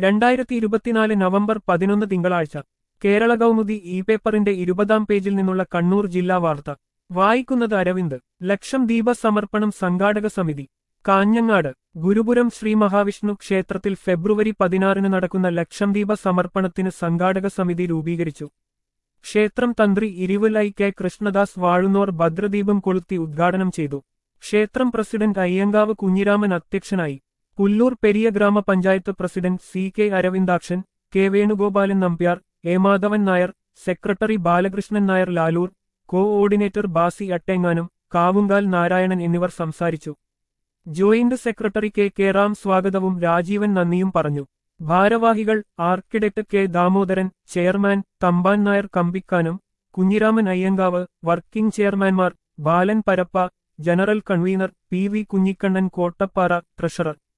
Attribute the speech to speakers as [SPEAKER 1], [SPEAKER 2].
[SPEAKER 1] രണ്ടായിരത്തി ഇരുപത്തിനാല് നവംബർ പതിനൊന്ന് തിങ്കളാഴ്ച കേരള കൗമുദി ഇ പേപ്പറിന്റെ ഇരുപതാം പേജിൽ നിന്നുള്ള കണ്ണൂർ ജില്ലാ വാർത്ത വായിക്കുന്നത് അരവിന്ദ് ലക്ഷം ദീപ സമർപ്പണം സംഘാടക സമിതി കാഞ്ഞങ്ങാട് ഗുരുപുരം ശ്രീ മഹാവിഷ്ണു ക്ഷേത്രത്തിൽ ഫെബ്രുവരി പതിനാറിന് നടക്കുന്ന ലക്ഷംദീപ സമർപ്പണത്തിന് സംഘാടക സമിതി രൂപീകരിച്ചു ക്ഷേത്രം തന്ത്രി ഇരുവലൈ കെ കൃഷ്ണദാസ് വാഴുന്നോർ ഭദ്രദീപം കൊളുത്തി ഉദ്ഘാടനം ചെയ്തു ക്ഷേത്രം പ്രസിഡന്റ് അയ്യങ്കാവ് കുഞ്ഞിരാമൻ അധ്യക്ഷനായി പുല്ലൂർ പെരിയ ഗ്രാമപഞ്ചായത്ത് president C K Aravindakshan K Venugopalan Nambiar A Madhavan Nair secretary Balakrishnan Nair Lalur coordinator Basi അട്ടെങ്ങാനും കാവുങ്കാൽ നാരായണൻ എന്നിവർ സംസാരിച്ചു joint secretary K K Ram സ്വാഗതവും രാജീവൻ നന്ദിയും പറഞ്ഞു ഭാരവാഹികൾ architect K Damodaran chairman Thampan Nair കമ്പിക്കാനും കുഞ്ഞിരാമൻ അയ്യങ്കാവ് വർക്കിംഗ് ചെയർമാൻമാർ Balan Parappa general convener P V Kunhikannan Kottappara treasurer